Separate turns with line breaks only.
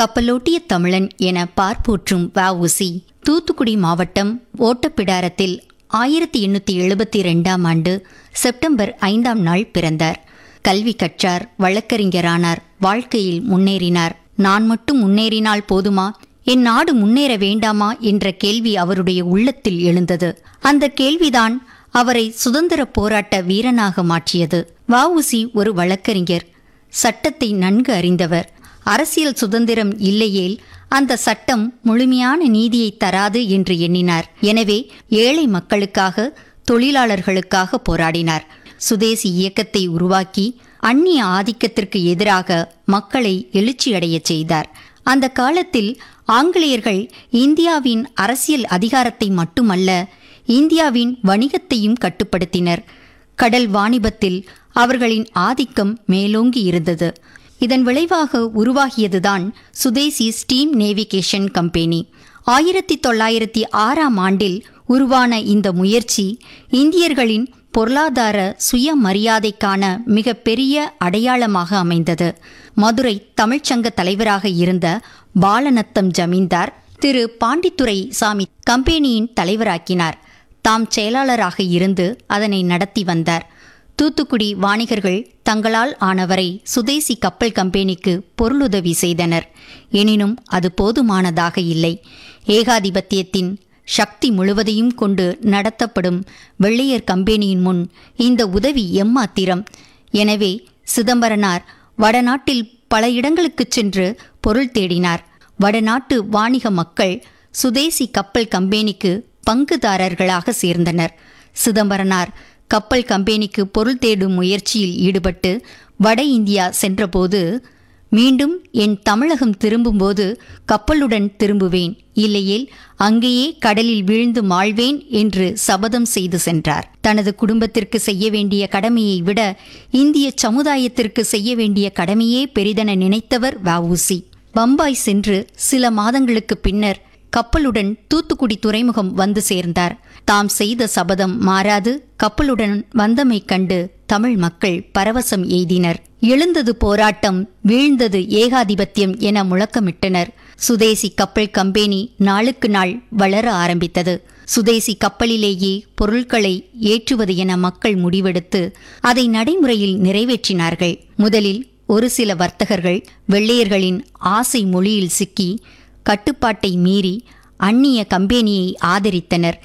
கப்பலோட்டிய தமிழன் என பார்ப்போற்றும் வஉசி தூத்துக்குடி மாவட்டம் ஓட்டப்பிடாரத்தில் ஆயிரத்தி எண்ணூற்றி எழுபத்தி ரெண்டாம் ஆண்டு செப்டம்பர் ஐந்தாம் நாள் பிறந்தார் கல்வி கற்றார் வழக்கறிஞரானார் வாழ்க்கையில் முன்னேறினார் நான் மட்டும் முன்னேறினால் போதுமா என் நாடு முன்னேற வேண்டாமா என்ற கேள்வி அவருடைய உள்ளத்தில் எழுந்தது அந்த கேள்விதான் அவரை சுதந்திர போராட்ட வீரனாக மாற்றியது வஉசி ஒரு வழக்கறிஞர் சட்டத்தை நன்கு அறிந்தவர் அரசியல் சுதந்திரம் இல்லையேல் அந்த சட்டம் முழுமையான நீதியை தராது என்று எண்ணினார் எனவே ஏழை மக்களுக்காக தொழிலாளர்களுக்காக போராடினார் சுதேசி இயக்கத்தை உருவாக்கி அந்நிய ஆதிக்கத்திற்கு எதிராக மக்களை எழுச்சியடையச் செய்தார் அந்த காலத்தில் ஆங்கிலேயர்கள் இந்தியாவின் அரசியல் அதிகாரத்தை மட்டுமல்ல இந்தியாவின் வணிகத்தையும் கட்டுப்படுத்தினர் கடல் வாணிபத்தில் அவர்களின் ஆதிக்கம் மேலோங்கி இருந்தது இதன் விளைவாக உருவாகியதுதான் சுதேசி ஸ்டீம் நேவிகேஷன் கம்பெனி ஆயிரத்தி தொள்ளாயிரத்தி ஆறாம் ஆண்டில் உருவான இந்த முயற்சி இந்தியர்களின் பொருளாதார சுயமரியாதைக்கான மிக பெரிய அடையாளமாக அமைந்தது மதுரை தமிழ்ச்சங்க தலைவராக இருந்த பாலநத்தம் ஜமீன்தார் திரு பாண்டித்துரை சாமி கம்பெனியின் தலைவராக்கினார் தாம் செயலாளராக இருந்து அதனை நடத்தி வந்தார் தூத்துக்குடி வாணிகர்கள் தங்களால் ஆனவரை சுதேசி கப்பல் கம்பெனிக்கு பொருளுதவி செய்தனர் எனினும் அது போதுமானதாக இல்லை ஏகாதிபத்தியத்தின் சக்தி முழுவதையும் கொண்டு நடத்தப்படும் வெள்ளையர் கம்பெனியின் முன் இந்த உதவி எம்மாத்திரம் எனவே சிதம்பரனார் வடநாட்டில் பல இடங்களுக்குச் சென்று பொருள் தேடினார் வடநாட்டு வாணிக மக்கள் சுதேசி கப்பல் கம்பெனிக்கு பங்குதாரர்களாக சேர்ந்தனர் சிதம்பரனார் கப்பல் கம்பெனிக்கு பொருள் தேடும் முயற்சியில் ஈடுபட்டு வட இந்தியா சென்றபோது மீண்டும் என் தமிழகம் திரும்பும்போது கப்பலுடன் திரும்புவேன் இல்லையேல் அங்கேயே கடலில் வீழ்ந்து மாழ்வேன் என்று சபதம் செய்து சென்றார் தனது குடும்பத்திற்கு செய்ய வேண்டிய கடமையை விட இந்திய சமுதாயத்திற்கு செய்ய வேண்டிய கடமையே பெரிதென நினைத்தவர் வஉசி பம்பாய் சென்று சில மாதங்களுக்கு பின்னர் கப்பலுடன் தூத்துக்குடி துறைமுகம் வந்து சேர்ந்தார் தாம் செய்த சபதம் மாறாது கப்பலுடன் வந்தமை கண்டு தமிழ் மக்கள் பரவசம் எய்தினர் எழுந்தது போராட்டம் வீழ்ந்தது ஏகாதிபத்தியம் என முழக்கமிட்டனர் சுதேசி கப்பல் கம்பெனி நாளுக்கு நாள் வளர ஆரம்பித்தது சுதேசி கப்பலிலேயே பொருட்களை ஏற்றுவது என மக்கள் முடிவெடுத்து அதை நடைமுறையில் நிறைவேற்றினார்கள் முதலில் ஒரு சில வர்த்தகர்கள் வெள்ளையர்களின் ஆசை மொழியில் சிக்கி கட்டுப்பாட்டை மீறி அந்நிய கம்பெனியை ஆதரித்தனர்